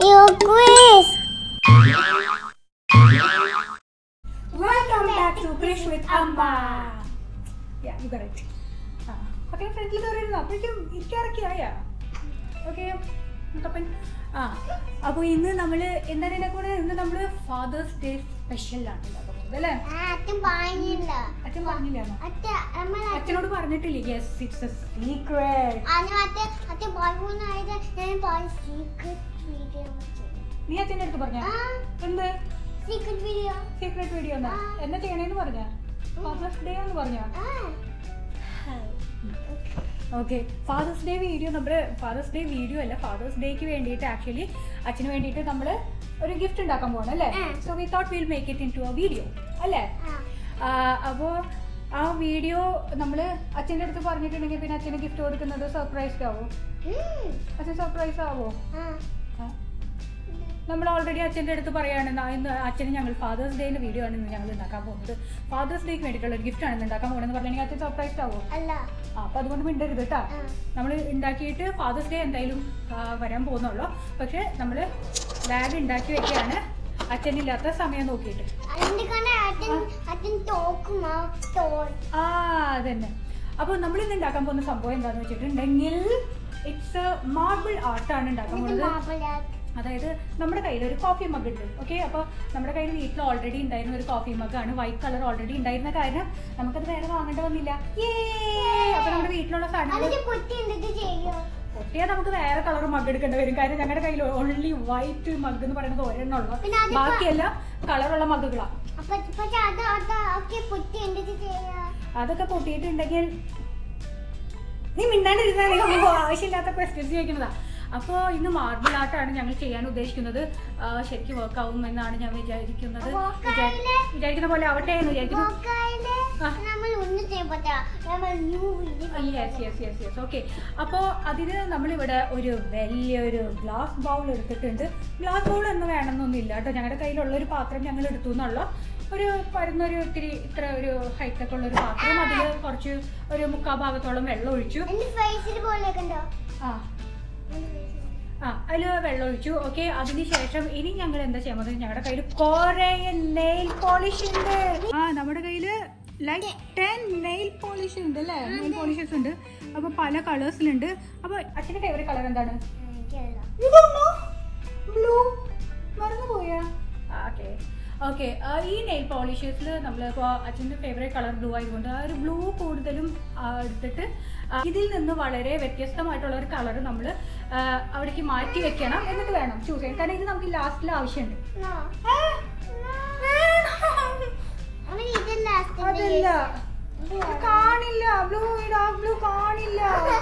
You quiz. Welcome back to Krish with Amma. Yeah, you got it. ആ okay ഫ്രണ്ടിൽ കയറിയിരുന്നു അപ്പോഴേക്കും ഇരിക്കാറൊക്കെയായ okay Muthappan ആ അപ്പോൾ ഇന്ന് നമ്മൾ എന്താണ് ഇതിനെ കൂടെ ഇന്ന് നമ്മൾ ഫാദേഴ്സ് ഡേ സ്പെഷ്യലാണ് ഉണ്ടാക്കാൻ പോകുന്നത് അല്ലേ അച്ഛൻ പറഞ്ഞില്ല അച്ഛൻ പറഞ്ഞില്ലാണോ അച്ഛ നമ്മൾ അച്ഛനോട് പറഞ്ഞിട്ടില്ലേ യെസ് ഇറ്റ്സ് എ സീക്രട്ട് അതിന് അച്ഛൻ അച്ഛൻ പറഞ്ഞായത് ഞാൻ പറഞ്ഞ സീക്രട്ട് വീഡിയോ നീ അച്ഛൻ്റെ അടുത്ത് പറഞ്ഞ ആ എന്ത് സീക്രട്ട് വീഡിയോ സീക്രട്ട് വീഡിയോ എന്നാ ആ. എന്നാ ചെയ്യണേന്ന് പറഞ്ഞ ഫാദേഴ്സ് ഡേ എന്ന് പറഞ്ഞ ആ ഓക്കെ ഫാദേഴ്സ് ഡേ വീഡിയോ നമ്മുടെ ഫാദേഴ്സ് ഡേ വീഡിയോ അല്ല ഫാദേഴ്സ് ഡേക്ക് വേണ്ടിയിട്ട് ആക്ച്വലി അച്ഛന് വേണ്ടിയിട്ട് നമ്മൾ ഒരു ഗിഫ്റ്റ് ഉണ്ടാക്കാൻ പോകണം അല്ലേ ഉം. So we thought will make it into a video അല്ലേ ആ അപ്പോൾ ആ വീഡിയോ നമ്മൾ അച്ഛൻ്റെ അടുത്ത് പറഞ്ഞിട്ടുണ്ടെങ്കിൽ പിന്നെ അച്ഛന് ഗിഫ്റ്റ് കൊടുക്കുന്നത് സർപ്രൈസ്ഡ് ആവോ ഉം. അച്ഛൻ സർപ്രൈസ് ആവോ ആ നമ്മൾ ഓൾറെഡി അച്ഛൻ്റെ അടുത്ത് പറയാണ് "നാ ഇന്ന് അച്ഛന് ഞങ്ങൾ ഫാദേഴ്സ് ഡേൻ്റെ വീഡിയോ ആണ് ഇന്ന് ഞങ്ങൾ ഉണ്ടാക്കാൻ പോകുന്നത് ഫാദേഴ്സ് ഡേക്ക് വേണ്ടിയിട്ടുള്ള ഒരു ഗിഫ്റ്റ് ആണ് ഇന്ന് ഉണ്ടാക്കാൻ പോകുന്നത് പറഞ്ഞിട്ടുണ്ടെങ്കിൽ അച്ഛൻ സർപ്രൈസ്ഡ് ആവോ അല്ല ആ അപ്പോൾ അതുകൊണ്ട് മിണ്ടരുത് കേട്ടോ ആ. നമ്മൾ ഉണ്ടാക്കിയിട്ട് ഫാദേഴ്സ് ഡേ എന്തായാലും ആ, വരാൻ പോകുന്നുള്ളൂ പക്ഷേ നമ്മൾ ബാഗ് ഉണ്ടാക്കി വെക്കുകയാണ് അച്ഛനില്ലാത്ത സമയം നോക്കിയിട്ട് അതിന്റെ കാരണം അച്ഛൻ അച്ഛൻ തോക്കുമാ തോൽ ആ അതന്നെ അപ്പോൾ നമ്മൾ ഇന്ന് ഉണ്ടാക്കാൻ പോകുന്ന സംഭവം എന്താണെന്ന് വെച്ചിട്ടുണ്ടെങ്കിൽ ഇറ്റ്സ് മാർബിൾ ആർട്ടാണ് ഉണ്ടാക്കാൻ എന്നിട്ട് പോകുന്നത് മാപ്പിള അതായത് നമ്മുടെ കയ്യിൽ ഒരു കോഫി മഗ് ഉണ്ട് ഓക്കെ അപ്പോൾ നമ്മുടെ കയ്യിൽ വീട്ടിൽ ഓൾറെഡി ഉണ്ടായിരുന്ന ഒരു കോഫി മഗ്ഗാണ് വൈറ്റ് കളർ ഓൾറെഡി ഉണ്ടായിരുന്ന കാരണം നമുക്കത് വേറെ വാങ്ങേണ്ട വന്നില്ല ഏ അപ്പോൾ നമ്മുടെ വീട്ടിലുള്ള സാധനങ്ങൾ അതിന്റെ പൊട്ടി എന്തൊക്കെ ചെയ്യോ പൊട്ടിയാൽ നമുക്ക് വേറെ കളർ മഗ് എടുക്കേണ്ടി വരും കാര്യം ഞങ്ങളുടെ കയ്യിൽ ഓൺലി വൈറ്റ് മഗ് എന്ന് പറയുന്നത് ഒരെണ്ണം ഉള്ളു പിന്നെ അതിപ്പോ- ബാക്കിയെല്ലാം കളറുള്ള മഗ്ഗുകളാണ് അപ്പൊ പക്ഷെ അത് അത് ഒക്കെ പൊട്ടി എന്തൊക്കെ ചെയ്യാ അതൊക്കെ പൊട്ടിയിട്ടുണ്ടെങ്കിൽ നീ മിണ്ടാണ്ടിരുന്നാൽ നീ നമുക്ക് ആവശ്യമില്ലാത്ത ക്വസ്റ്റ്യൻസ് ചോദിക്കുന്നതാ അപ്പോൾ ഇന്ന് മാർബിൾ ആർട്ടാണ് ഞങ്ങൾ ചെയ്യാൻ ഉദ്ദേശിക്കുന്നത് ആ, ശരിക്കും വർക്ക് ആവും എന്നാണ് ഞാൻ വിചാരിക്കുന്നത് Work വിചാ- ആയില്ലേ? വിചാരിക്കുന്ന പോലെ ആവട്ടെ എന്ന് വിചാരിക്കുന്നു നോക്കായില്ലേ ആ. നമ്മൾ ഒന്നും ചെയ്യാൻ പറ്റാ നമ്മൾ new yes yes yes yes okay അപ്പോൾ അതിന് നമ്മളിവിടെ ഒരു വലിയൊരു ഗ്ലാസ് ബൗൾ എടുത്തിട്ടുണ്ട് ഗ്ലാസ് ബൗൾ എന്ന് വേണമെന്നൊന്നുമില്ല കേട്ടോ ഞങ്ങളുടെ കയ്യിലുള്ള ഒരു പാത്രം ഞങ്ങൾ എടുത്തു എന്നുള്ള ഒരു പരന്നൊരു ഇത്തിരി ഇത്ര ഒരു ഹൈറ്റൊക്കെ ഉള്ള ഒരു പാത്രം അതിൽ കുറച്ച് ഒരു മുക്കാൽ ഭാഗത്തോളം വെള്ളം ഒഴിച്ചു എന്റെ ഫേസിൽ പോലെ ഉണ്ടോ ആ ആ അതിൽ വെള്ളം ഒഴിച്ചു ഓക്കെ അതിനുശേഷം ഇനി ഞങ്ങൾ എന്താ ചെയ്യാൻ പോകുന്നത് ഞങ്ങളുടെ കയ്യിൽ കുറേ നെയിൽ പോളിഷ് ഉണ്ട് ആ നമ്മുടെ കയ്യിൽ ലൈക്ക് ടെൻ നെയിൽ പോളിഷ് ഉണ്ട് അല്ലേ നെയിൽ പോളിഷസ് ഉണ്ട് അപ്പോൾ പല കളേഴ്സിലുണ്ട് അപ്പോൾ അച്ഛൻ്റെ ഫേവറേറ്റ് കളർ എന്താണ് ഇതാണോ ബ്ലൂ മറന്നുപോയാ ഓക്കെ ഓക്കെ ഈ നെയിൽ പോളിഷേഴ്സിൽ നമ്മളിപ്പോൾ അച്ഛൻ്റെ ഫേവറേറ്റ് കളർ ബ്ലൂ ആയതുകൊണ്ട് ആ ഒരു ബ്ലൂ കൂടുതലും ആ, എടുത്തിട്ട് ആ, ഇതിൽ നിന്ന് വളരെ വ്യത്യസ്തമായിട്ടുള്ള ഒരു കളർ നമ്മൾ അവിടേക്ക് മാറ്റി വെക്കണം എന്നിട്ട് വേണം ചൂസ് ചെയ്യാൻ കാരണം ഇത് നമുക്ക് ലാസ്റ്റിൽ ആവശ്യമുണ്ട് അവൻ ഇതല്ല അതല്ല ഇത് കാണില്ല ബ്ലൂ ഡാർക്ക് ബ്ലൂ കാണില്ല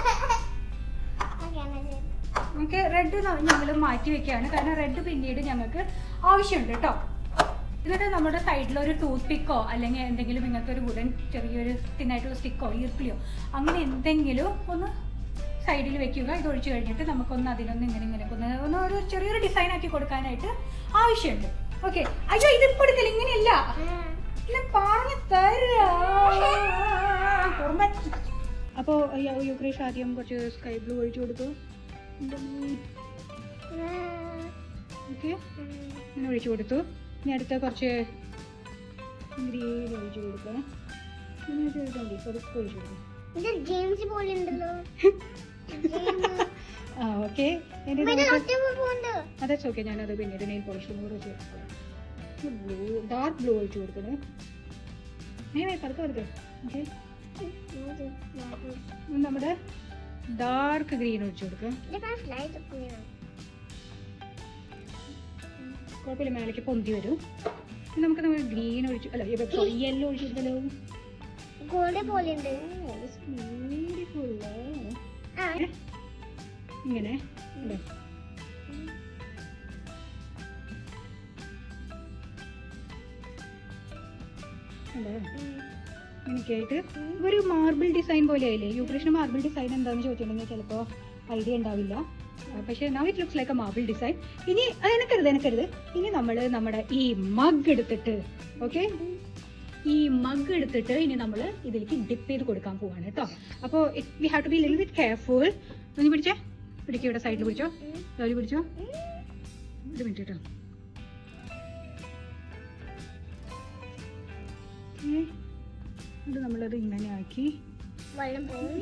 നമുക്ക് റെഡ് ഞങ്ങൾ മാറ്റി വെക്കുകയാണ് കാരണം റെഡ് പിന്നീട് ഞങ്ങൾക്ക് ആവശ്യമുണ്ട് കേട്ടോ എന്നിട്ട് നമ്മുടെ സൈഡിൽ ഒരു ടൂത്ത് പിക്കോ അല്ലെങ്കിൽ എന്തെങ്കിലും ഇങ്ങനത്തെ ഒരു വുഡൻ ചെറിയൊരു തിന്നായിട്ടുള്ള സ്റ്റിക്കോ ഈർക്കിളിയോ അങ്ങനെ എന്തെങ്കിലും ഒന്ന് സൈഡിൽ വെക്കുക ഇത് ഒഴിച്ചു കഴിഞ്ഞിട്ട് നമുക്കൊന്ന് അതിനൊന്ന് ഇങ്ങനെ ഇങ്ങനെ ഒന്ന് ഒന്ന് ഒരു ചെറിയൊരു ഡിസൈൻ ആക്കി കൊടുക്കാനായിട്ട് ആവശ്യമുണ്ട് ഓക്കെ അയ്യോ ഇതിപ്പോൾ എടുക്കൽ ഇങ്ങനെയല്ല ഇല്ല പറഞ്ഞു തരാ അപ്പോൾ യുക്രേഷ് ആദ്യം കുറച്ച് സ്കൈ ബ്ലൂ ഒഴിച്ചു കൊടുത്തു ഓക്കെ ഇങ്ങനെ ഒഴിച്ചു കൊടുത്തു ഇനി അടുത്ത കുറച്ച് ഗ്രീൻ ഒഴിച്ചു കൊടുക്കാം ഇങ്ങനെ ഒഴിച്ച് കൊടുത്താൽ മതി പതുക്കെ ഒഴിച്ചു കൊടുക്കും ഇത് ജെയിംസ് പോലെ ഉണ്ടല്ലോ ആ ഓക്കെ ഇനി ഇത് നമുക്ക് ഒറ്റ പോണ്ട് അതെ ഓക്കെ ഞാനത് പിന്നീട് നെയിൽ പോളിഷും കൂടെ വെച്ച് ബ്ലൂ ഡാർക്ക് ബ്ലൂ ഒഴിച്ചു കൊടുക്കണേ ഏ പതുക്കെ പതുക്കെ ഓക്കെ നമ്മുടെ ഡാർക്ക് ഗ്രീൻ ഒഴിച്ചു കൊടുക്കാം ഇതൊക്കെ ഫ്ലൈറ്റ് ഒക്കെയാണ് കുഴപ്പമില്ല മേലേക്ക് പൊന്തി വരും ഇനി നമുക്ക് നമ്മൾ ഗ്രീൻ ഒഴിച്ചു അല്ല സോറി യെല്ലോ ഒഴിച്ചു കൊടുക്കലോ ഗോൾഡ് പോലെ ഉണ്ട് ബ്യൂട്ടിഫുൾ ആ ഇങ്ങനെ ഇല്ലേ? കണ്ടോ? ഇങ്ങനെയൊക്കെ ആയിട്ട് ഒരു മാർബിൾ ഡിസൈൻ പോലെ ആയില്ലേ യുക്രേഷിന് മാർബിൾ ഡിസൈൻ എന്താണെന്ന് ചോദിച്ചിട്ടുണ്ടെങ്കിൽ ചിലപ്പോൾ ഐഡിയ ഉണ്ടാവില്ല ആ, പക്ഷേ now it looks like a marble design ഇനി അത് എനക്കരുത് എനക്കരുത് ഇനി നമ്മൾ നമ്മുടെ ഈ മഗ് എടുത്തിട്ട് ഓക്കെ ഈ മഗ് എടുത്തിട്ട് ഇനി നമ്മൾ ഇതിലേക്ക് ഡിപ്പ് ചെയ്ത് കൊടുക്കാൻ പോവാണ് കേട്ടോ അപ്പോൾ we have to be little bit careful ഒന്ന് പിടിച്ചേ പിടിക്കോ ഇവിടെ സൈഡിൽ പിടിച്ചോ ജോലി പിടിച്ചോ ഒരു മിനിറ്റ് കേട്ടോ ഏ, ഇത് നമ്മളത് ഇങ്ങനെ ആക്കി വെള്ളം പോയി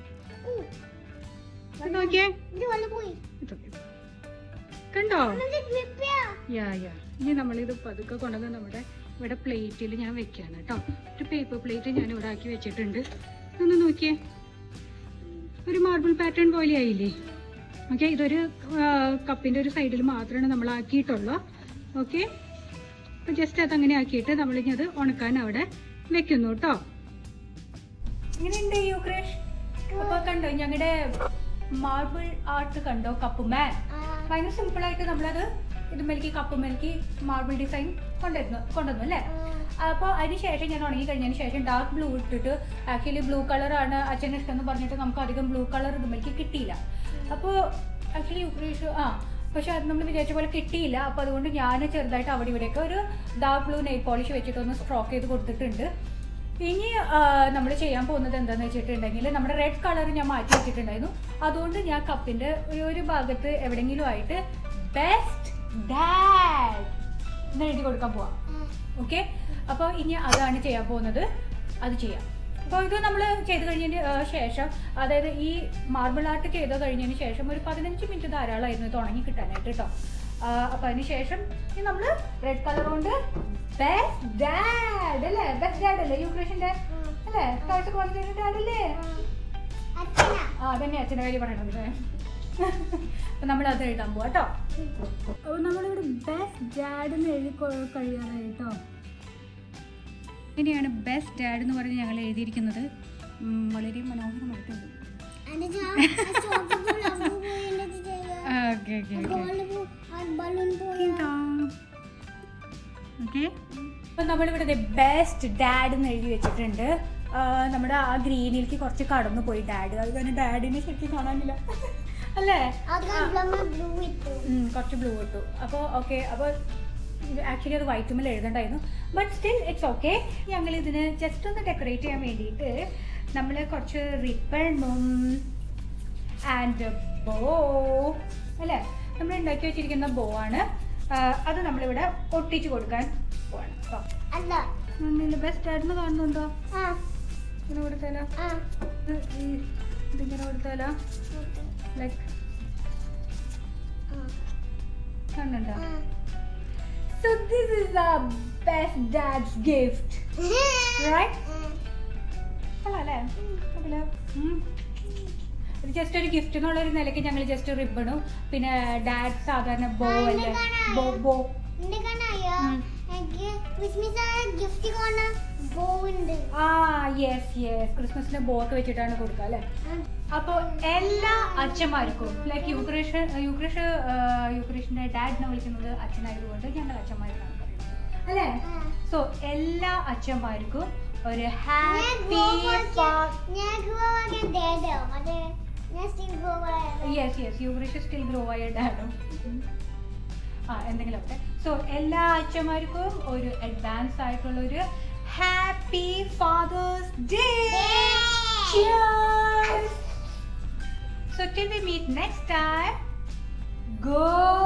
ഇത് നോക്കിയേ ഇത് വെള്ളം പോയി ഇതൊക്കെ. കണ്ടോ ഇത് grip ചെയ്യാ. യാ യാ ഇനി നമ്മളിത് പതുക്കെ കൊണ്ടുവന്ന് നമ്മുടെ ഇവിടെ പ്ലേറ്റിൽ ഞാൻ വെക്കാണ് കേട്ടോ ഒരു പേപ്പർ പ്ലേറ്റ് ഞാൻ ഇവിടെ ആക്കി വെച്ചിട്ടുണ്ട് ഒന്ന് നോക്കിയേ ഒരു മാർബിൾ പാറ്റേൺ പോലെ ആയില്ലേ ഓക്കെ ഇതൊരു കപ്പിൻ്റെ ഒരു സൈഡിൽ മാത്രമാണ് നമ്മൾ ആക്കിയിട്ടുള്ളൂ ഓക്കെ അപ്പോൾ ജസ്റ്റ് അതങ്ങനെ ആക്കിയിട്ട് നമ്മളിനി അത് ഉണക്കാൻ അവിടെ വെക്കുന്നു കേട്ടോ ഇങ്ങനെയുണ്ട് യുക്രേഷ് അപ്പോൾ കണ്ടോ ഞങ്ങളുടെ മാർബിൾ ആർട്ട് കണ്ടോ കപ്പ് മാൻ ആ, ഭയങ്കര സിമ്പിൾ ആയിട്ട് നമ്മളത് ഇതുമേലേക്ക് കപ്പ് മേലേക്ക് മാർബിൾ ഡിസൈൻ കൊണ്ടുവരുന്നു കൊണ്ടുവന്നു അല്ലേ ആ. അപ്പോൾ അതിന് ശേഷം ഞാൻ ഉണങ്ങി കഴിഞ്ഞതിന് ശേഷം ഡാർക്ക് ബ്ലൂ ഇട്ടിട്ട് ആക്ച്വലി ബ്ലൂ കളറാണ് അച്ഛന് ഇഷ്ടം എന്ന് പറഞ്ഞിട്ട് നമുക്ക് അധികം ബ്ലൂ കളർ ഇതുമേലേക്ക് കിട്ടിയില്ല അപ്പോൾ ആക്ച്വലി യുക്രേഷ് ആ പക്ഷെ അത് നമ്മൾ വിചാരിച്ച പോലെ കിട്ടിയില്ല അപ്പോൾ അതുകൊണ്ട് ഞാൻ ചെറുതായിട്ട് അവിടെ ഇവിടെയൊക്കെ ഒരു ഡാർക്ക് ബ്ലൂ നെയിൽ പോളിഷ് വെച്ചിട്ട് ഒന്ന് സ്ട്രോക്ക് ചെയ്ത് കൊടുത്തിട്ടുണ്ട് ഇനി നമ്മൾ ചെയ്യാൻ പോകുന്നത് എന്താണെന്ന് വെച്ചിട്ടുണ്ടെങ്കിൽ നമ്മുടെ റെഡ് കളർ ഞാൻ മാറ്റി വെച്ചിട്ടുണ്ടായിരുന്നു അതുകൊണ്ട് ഞാൻ കപ്പിൻ്റെ ഒരു ഒരു ഭാഗത്ത് എവിടെയെങ്കിലും ആയിട്ട് ബെസ്റ്റ് ഡാഡ് എന്ന് എഴുതി കൊടുക്കാൻ പോവാം ഓക്കെ അപ്പോൾ ഇനി അതാണ് ചെയ്യാൻ പോകുന്നത് അത് ചെയ്യാം അപ്പോൾ ഇത് നമ്മൾ ചെയ്ത് കഴിഞ്ഞതിന് ആ, ശേഷം അതായത് ഈ മാർബിൾ ആർട്ട് ചെയ്ത് കഴിഞ്ഞതിന് ശേഷം ഒരു പതിനഞ്ച് മിനിറ്റ് ധാരാളമായിരുന്നു ഇത് ഉണങ്ങി കിട്ടാനായിട്ട് കേട്ടോ അപ്പോൾ അതിന് ശേഷം ഇനി നമ്മൾ റെഡ് കളർ കൊണ്ട് ബെസ്റ്റ് ഡാഡ് അല്ലേ ബെസ്റ്റ് ഡാഡ് അല്ലേ യുക്രേഷിൻ്റെ അല്ലേ കാഴ്ച ക്വാളിറ്റി ഡാഡ് അല്ലേ അച്ഛനാ ആ അതന്നെ അച്ഛൻ്റെ കാര്യം പറയണത് അപ്പം നമ്മൾ അത് എഴുതാൻ പോവാം കേട്ടോ അപ്പോൾ നമ്മളിവിടെ ബെസ്റ്റ് ഡാഡ് എന്ന് എഴുതി കൊ- കഴിയാറായി കേട്ടോ ഇനിയാണ് ബെസ്റ്റ് ഡാഡ് എന്ന് പറഞ്ഞ് ഞങ്ങൾ എഴുതിയിരിക്കുന്നത് ഉം, വളരെ മനോഹരമായിട്ടുണ്ട് അനുജ ആ ചോക്ക് ബോൾ അമ്മ പോയി എന്നിട്ട് ചെയ്യാ ഓക്കെ ഓക്കെ ബോൾ പോ ആ ബലൂൺ പോയി ഓക്കെ അപ്പം നമ്മളിവിടെ ബെസ്റ്റ് ഡാഡ് എന്ന് എഴുതി വെച്ചിട്ടുണ്ട് ആ, നമ്മുടെ ആ ഗ്രീനിലേക്ക് കുറച്ച് കടന്നു പോയി ഡാഡ് അത് തന്നെ ഡാഡിനെ ശരിക്കും കാണാനില്ല അല്ലേ അത് നമ്മൾ ബ്ലൂ ഇട്ടു ഉം, കുറച്ച് ബ്ലൂ ഇട്ടു അപ്പോൾ ഓക്കെ അപ്പോൾ ആക്ച്വലി അത് വൈറ്റ് മേൽ എഴുതണ്ടായിരുന്നു ബട്ട് സ്റ്റിൽ ഇറ്റ്സ് ഓക്കെ ഞങ്ങൾ ഇതിന് ജസ്റ്റ് ഒന്ന് ഡെക്കറേറ്റ് ചെയ്യാൻ വേണ്ടിയിട്ട് നമ്മൾ കുറച്ച് റിബണും ആൻഡ് ബോ അല്ലേ നമ്മൾ ഉണ്ടാക്കി വെച്ചിരിക്കുന്ന ബോ ആണ് ആ, അത് നമ്മളിവിടെ ഒട്ടിച്ച് കൊടുക്കാൻ പോവാണ് കേട്ടോ അല്ല ബെസ്റ്റ് ആയിരുന്നു കാണുന്നുണ്ടോ ആ ഇങ്ങനെ കൊടുത്താലോ ആ ഇത് ഈ- ഇതിങ്ങനെ കൊടുത്താലോ ഓക്കേ. ലൈക്ക് ആ കാണുന്നുണ്ടോ ആ So this is the best dad's gift, right? കൊള്ളാല്ലേ അതില് ഉം. ഇത് ജസ്റ്റ് ഒരു ഗിഫ്റ്റ് എന്നുള്ള ഒരു നിലയ്ക്ക് ഞങ്ങൾ ജസ്റ്റ് റിബണും പിന്നെ ഡാഡ് സാധാരണ ബോ ആ, അല്ലേ ഇത് കാണാം. ബോ ബോ എന്റെ കണ്ണായോ ഉം. എനിക്ക് ക്രിസ്മസ് ഗിഫ്റ്റ് കൊണ്ട ബോ ഉണ്ട് ആ യെസ് യെസ് ക്രിസ്മസിന് ബോ ഒക്കെ വെച്ചിട്ടാണ് കൊടുക്കുക അല്ലേ ആ. അപ്പോൾ എല്ലാ അച്ഛന്മാർക്കും ലൈക്ക് യുക്രേഷ് യുക്രേഷ് യുക്രേഷിന്റെ ഡാഡിനെ വിളിക്കുന്നത് അച്ഛനായതുകൊണ്ട് ഞങ്ങൾ അച്ഛന്മാരെന്നാണ് പറയുന്നത് അല്ലേ ആ. സോ എല്ലാ അച്ഛന്മാർക്കും ഒരു ഞാൻ ഹാപ്പി ഗോവ ഞാൻ ഗോവ ഡേഡോ അതെ ഞാൻ സ്റ്റിൽ ഗോവ യെസ് യെസ് യുക്രേഷ് സ്റ്റിൽ ഗ്രോ ആയ ഡാഡും ആ എന്തെങ്കിലും ഒക്കെ സോ എല്ലാ അച്ഛന്മാർക്കും ഒരു അഡ്വാൻസ് ആയിട്ടുള്ള ഒരു happy fathers day Cheers! So till we meet next time, go